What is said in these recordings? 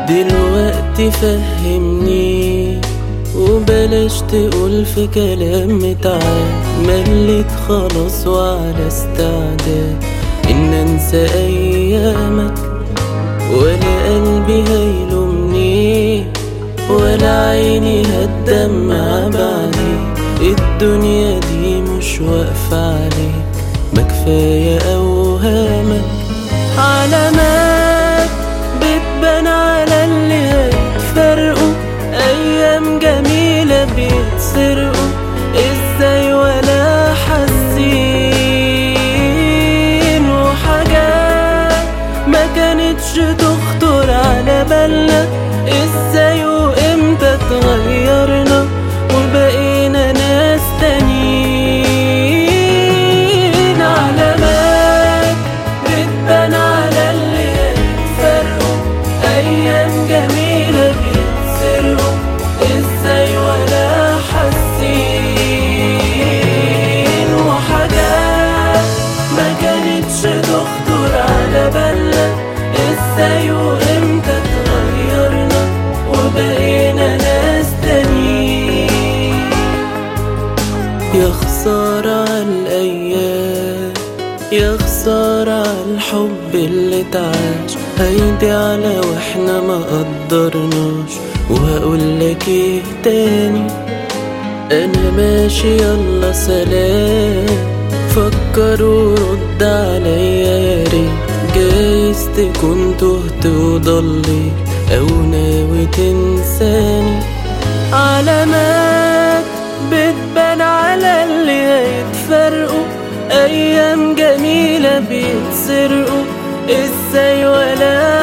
دلوقتي فهمني وبلاش تقول في كلام متعاد مليت خلاص وعلى استعداد ان انسى ايامك ولا قلبي هيلومني ولا عيني هتدمع بعديك الدنيا دي مش واقفة عليك ما كفاية أوهامك علامات بتبان على اللي هيتفرقوا أيام جميلة بيتسرقوا ازاي ولا حاسين وحاجات ما كانتش تخطر على بالنا ازاي وامتى اتغيرنا وبقينا ناس تانيين علامات بتبان على اللي هيتفرقوا ايام جميلة بيتسرقوا ازاي ولا حاسين وحاجات ما كانتش تخطر على بالنا ازاي وامتى اتغيرنا وبقينا ناس تانيين يا خسارة عالأيام يا خسارة عالحب اللي اتعاش هيدي على واحنا ما قدرناش وهقول لك ايه تاني انا ماشي يلا سلام فكر ورد عليا يا ريت جايز تكون تهت وضليت او ناوي تنساني علامات بتبان على اللي هيتفرقوا ايام جميلة بيتسرقوا ازاي ولا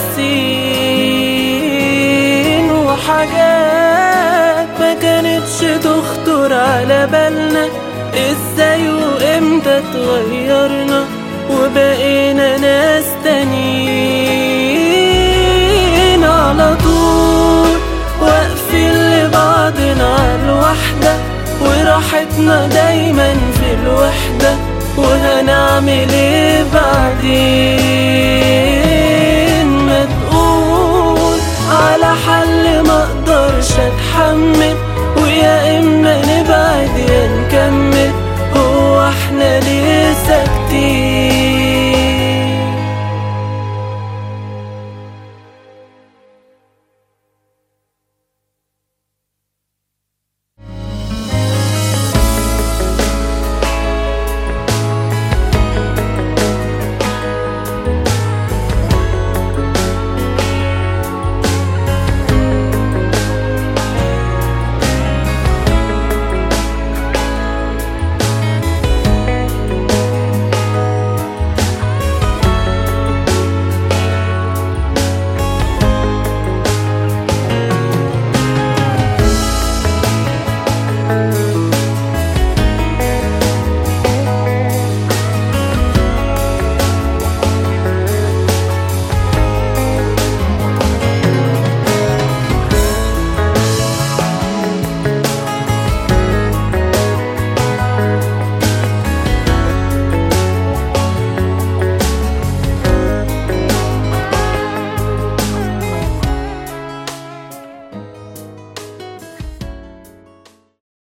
حاسين وحاجات ما كانتش تخطر على بالنا ازاي وامتى اتغيرنا وبقينا ناس تانيين على طول واقفين لبعضنا على الوحدة وراحتنا دايما في الوحدة وهنعمل ايه بعدين